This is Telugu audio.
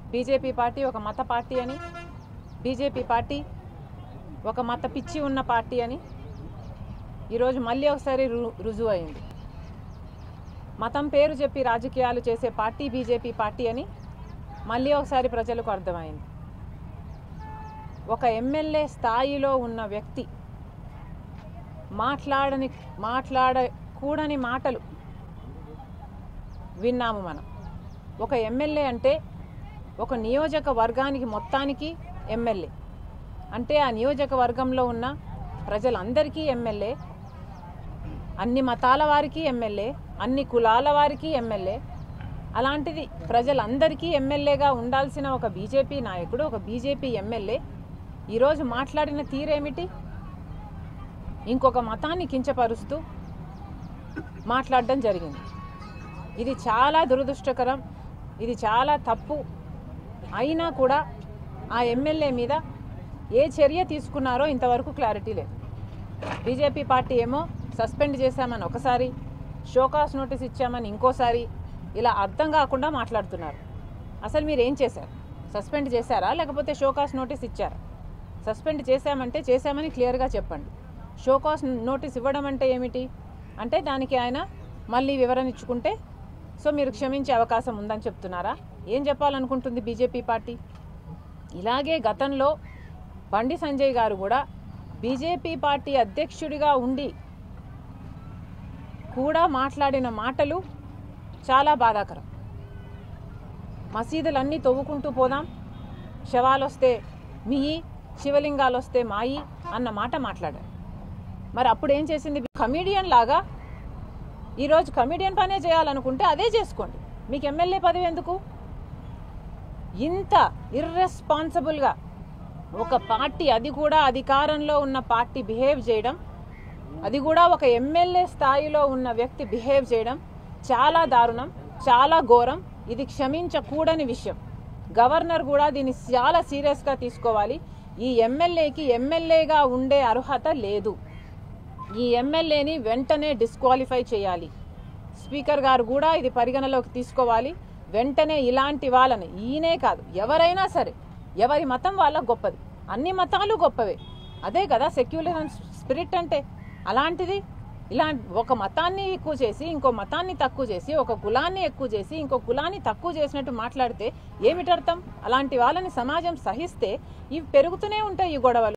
బీజేపీ పార్టీ ఒక మత పార్టీ అని బీజేపీ పార్టీ ఒక మత పిచ్చి ఉన్న పార్టీ అని ఈరోజు మళ్ళీ ఒకసారి రు రుజువు అయింది మతం పేరు చెప్పి రాజకీయాలు చేసే పార్టీ బీజేపీ పార్టీ అని మళ్ళీ ఒకసారి ప్రజలకు అర్థమైంది ఒక ఎమ్మెల్యే స్థాయిలో ఉన్న వ్యక్తి మాట్లాడని మాట్లాడకూడని మాటలు విన్నాము మనం ఒక ఎమ్మెల్యే అంటే ఒక నియోజకవర్గానికి మొత్తానికి ఎమ్మెల్యే అంటే ఆ నియోజకవర్గంలో ఉన్న ప్రజలందరికీ ఎమ్మెల్యే అన్ని మతాల వారికి ఎమ్మెల్యే అన్ని కులాల వారికి ఎమ్మెల్యే అలాంటిది ప్రజలందరికీ ఎమ్మెల్యేగా ఉండాల్సిన ఒక బీజేపీ నాయకుడు ఒక బీజేపీ ఎమ్మెల్యే ఈరోజు మాట్లాడిన తీరేమిటి ఇంకొక మతాన్ని కించపరుస్తూ మాట్లాడడం జరిగింది ఇది చాలా దురదృష్టకరం ఇది చాలా తప్పు అయినా కూడా ఆ ఎమ్మెల్యే మీద ఏ చర్య తీసుకున్నారో ఇంతవరకు క్లారిటీ లేదు బీజేపీ పార్టీ ఏమో సస్పెండ్ చేశామని ఒకసారి షోకాస్ నోటీస్ ఇచ్చామని ఇంకోసారి ఇలా అర్థం కాకుండా మాట్లాడుతున్నారు అసలు మీరు ఏం చేశారు సస్పెండ్ చేశారా లేకపోతే షోకాస్ నోటీస్ ఇచ్చారా సస్పెండ్ చేశామంటే చేశామని క్లియర్గా చెప్పండి షోకాస్ నోటీస్ ఇవ్వడం అంటే ఏమిటి అంటే దానికి ఆయన మళ్ళీ వివరణ ఇచ్చుకుంటే సో మీరు క్షమించే అవకాశం ఉందని చెప్తున్నారా ఏం చెప్పాలనుకుంటుంది బీజేపీ పార్టీ ఇలాగే గతంలో బండి సంజయ్ గారు కూడా బీజేపీ పార్టీ అధ్యక్షుడిగా ఉండి కూడా మాట్లాడిన మాటలు చాలా బాధాకరం మసీదులన్నీ తవ్వుకుంటూ పోదాం శవాలు వస్తే మీయి శివలింగాలు వస్తే మాయి అన్న మాట మాట్లాడారు మరి అప్పుడు ఏం చేసింది కమీడియన్ లాగా ఈరోజు కమీడియన్ పనే చేయాలనుకుంటే అదే చేసుకోండి మీకు ఎమ్మెల్యే పదవి ఎందుకు ఇంత ఇర్రెస్పాన్సిబుల్గా ఒక పార్టీ అది కూడా అధికారంలో ఉన్న పార్టీ బిహేవ్ చేయడం అది కూడా ఒక ఎమ్మెల్యే స్థాయిలో ఉన్న వ్యక్తి బిహేవ్ చేయడం చాలా దారుణం చాలా ఘోరం ఇది క్షమించకూడని విషయం గవర్నర్ కూడా దీన్ని చాలా సీరియస్గా తీసుకోవాలి ఈ ఎమ్మెల్యేకి ఎమ్మెల్యేగా ఉండే అర్హత లేదు ఈ ఎమ్మెల్యేని వెంటనే డిస్క్వాలిఫై చేయాలి స్పీకర్ గారు కూడా ఇది పరిగణలోకి తీసుకోవాలి వెంటనే ఇలాంటి వాళ్ళని ఈయనే కాదు ఎవరైనా సరే ఎవరి మతం వాళ్ళ గొప్పది అన్ని మతాలు గొప్పవే అదే కదా సెక్యులర్ స్పిరిట్ అంటే అలాంటిది ఇలా ఒక మతాన్ని ఎక్కువ చేసి ఇంకో మతాన్ని తక్కువ చేసి ఒక కులాన్ని ఎక్కువ చేసి ఇంకో కులాన్ని తక్కువ చేసినట్టు మాట్లాడితే ఏమిటర్థం అలాంటి వాళ్ళని సమాజం సహిస్తే ఇవి పెరుగుతూనే ఉంటాయి ఈ గొడవలు